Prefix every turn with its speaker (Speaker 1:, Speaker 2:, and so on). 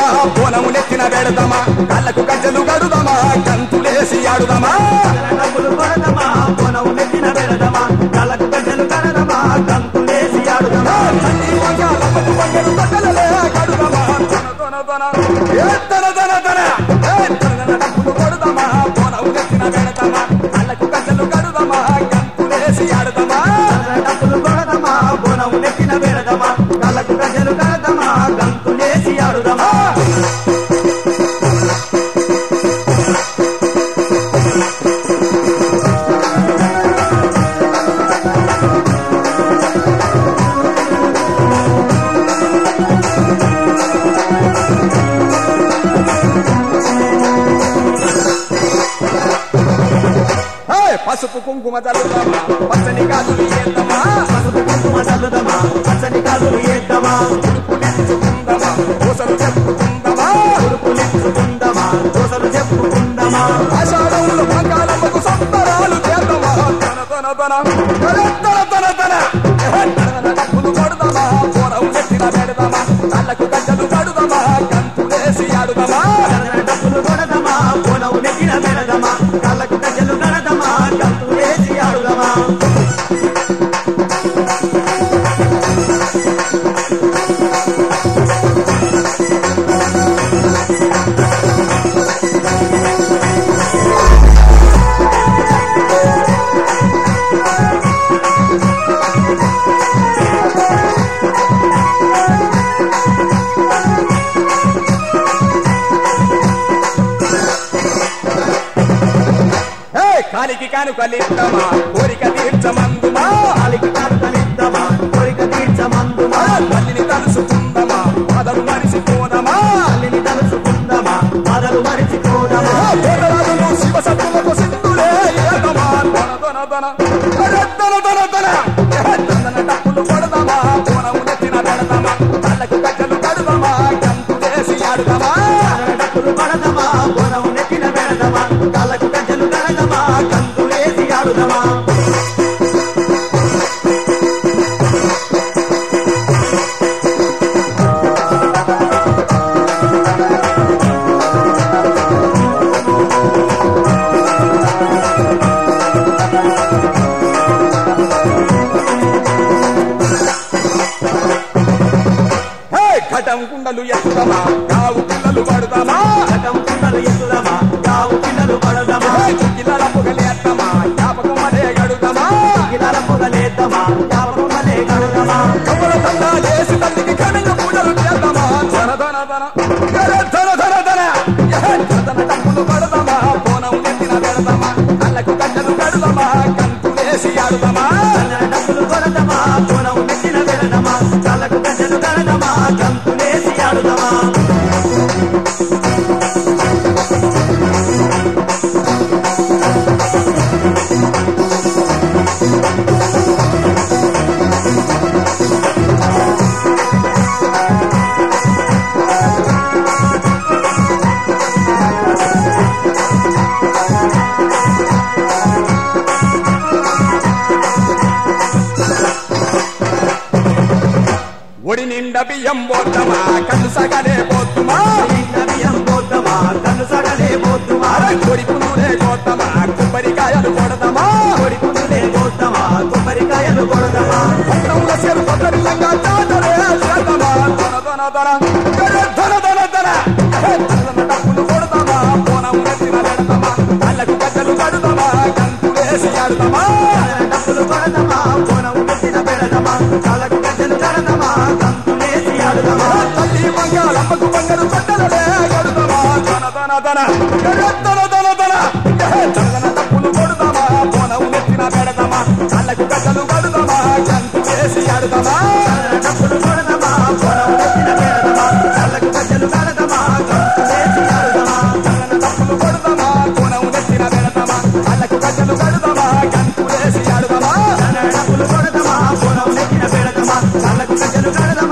Speaker 1: కొడదమా బోనము నెత్తిన పెడదమా కళ్ళకు గజ్జలు గడుదమా గంతులేసి ఆడుదమా
Speaker 2: డబ్బులు కొడదమా పొలం నెత్తిన పెడదమా కళ్ళకు గడ్డలు కడదమా కంతులేసి ఆడుదమా
Speaker 1: తల్లి వంకాలమ్మకు వంగలు తగ్గలలే గడుదమా తన తన తన ఏ తన తన తన ఏ తన తన డబ్బులు కొడదమా బోనము నెత్తిన పెడదమా కళ్ళకు గజ్జలు గడుదమా గంతులేసి ఆడుదమా
Speaker 2: డబ్బులు కొడదమా పొలం నెత్తిన పెడదమా కళ్ళకు గడ్డలు కడదమా కంతులేసి ఆడుదమా
Speaker 1: హే పసుపు కుంకుమ చల్లుదమా పచ్చని కాదులు ఏద్దమా
Speaker 2: పసుపు కుంకుమ చల్లుదమా పచ్చని కాదులు ఏద్దమా
Speaker 1: పులించుకుందమా పూసలు చెప్పుకుందమా
Speaker 2: ఉరుకులించుకుందమా దోసలు చెప్పుకుందమా
Speaker 1: ఆషాఢంలో మంగాళమ్మకు సంబరాలు చేద్దామా తన తన తన తన తన తన తన ఏ తన డబ్బులు కొడదామా పూరం నెత్తిన పెడదామా కళ్ళకు గజ్జలు కడుదామా గంతులేసి ఆడుదామా
Speaker 2: డబ్బులు కొడదమా పొలం నెత్తిన పెడదమా కళ్ళకు గడ్డలు కడదమా కంతులేసి ఆడుదమా
Speaker 1: ఏ కాలికి కానుకలిద్దామా కోరిక తీర్చమందుమా
Speaker 2: కాలికి కడతలిద్దమా కోరిక తీర్చమందుమా
Speaker 1: ఆ తల్లిని తలుసుకుందమా మదలు మరిసిపోదమా
Speaker 2: తల్లిని తలుసుకుందమా బాధలు మరిచిపోదమా
Speaker 1: పేదరాజులు శివ సత్తులకు సింధులే ఏదమా తన తన తన అరే తన తన తన ఏ తన డప్పులు కొడదామా పూనము నెత్తిన పెడదామా కళ్ళకు గజ్జలు కడుదామా గంతులేసి ఆడుదామా
Speaker 2: డబ్బులు పడదమా పొలం నెత్తిన పెడదమా కళ్ళకు గడ్డలు కడదమా కంతులేసి ఆడుదమా
Speaker 1: హే ఘటం కుండలు ఎత్తుదమా కావు పిల్లలు పడుదామా
Speaker 2: రకం కుండలు ఎత్తుదమా యావు పిల్లలు పడదమా
Speaker 1: హే చుక్కిల పొగలేద్దమా జ్ఞాపకం అదే గడుదమా
Speaker 2: గిలాల పొగలేద్దమా యాపకుమలే కడుదమా
Speaker 1: కమ్మల తండా చేసి తల్లికి ఘనంగా పూజలు చేద్దామా ధన ధన ధన అరే ధన ధన ధన ఏ ధన డబ్బులు పడదామా బోనం నెత్తిన పెడదామా కళ్ళకు గడ్డలు కడుదామా కంతులేసి ఆడుదామా
Speaker 2: డబ్బులు కొడదమా పొలం నెత్తిన పెడదమా కళ్ళకు గడ్డలు కడదమా కంతులేసి ఆడుదమా
Speaker 1: ఒడి నిండా బియ్యం పోద్దమా కళ్ళు సగనే పోతుమా
Speaker 2: బియ్యం పోద్దమా కన్ను సగలే పోద్దుమా
Speaker 1: అరే కొడి పునులే కోద్దమా కొబ్బరికాయలు కొడదామా
Speaker 2: కొడి పుందులే పోద్దమా కొబ్బరికాయలు కొడదమా
Speaker 1: పట్టణంలో చేరు పట్టణంగా జాతరే చేద్దామా ధన ధన ధన అరే ధన ధన ధన ఏ ధన డబ్బులు కొడదామా బోనం నెత్తిన పెడదామా కళ్ళకు గజ్జలు కడుదామా గంతులేసి ఆడుదామా
Speaker 2: డబ్బులు కొడదమా పొలం నెత్తిన పెడదమా కళ్ళకు గడ్డలు కడదమా కంతులేసి ఆడుదమా
Speaker 1: తల్లి మంగాళమ్మకు బంగారు చట్టలలే గడుదామా ధన ధన ధన అరే ధన ధన ధన ఏ ధన డబ్బులు కొడదామా బోనం నెత్తిన పెడదామా కళ్ళకు గజ్జలు కడుదామా గంతులేసి ఆడుదామా
Speaker 2: డబ్బులు కొడదమా పొలం నెత్తిన పెడదమా కళ్ళకు గడ్డలు కడదమా కంతులేసి ఆడుదమా
Speaker 1: డబ్బులు కొడదామా కోనం నెత్తిన పెడదామా కళ్ళకు గజ్జలు కడుదామా గంతులేసి ఆడుదామా
Speaker 2: డబ్బులు కొడదమా పొలం నెత్తిన పెడదమా కళ్ళకు గడ్డలు కడదమా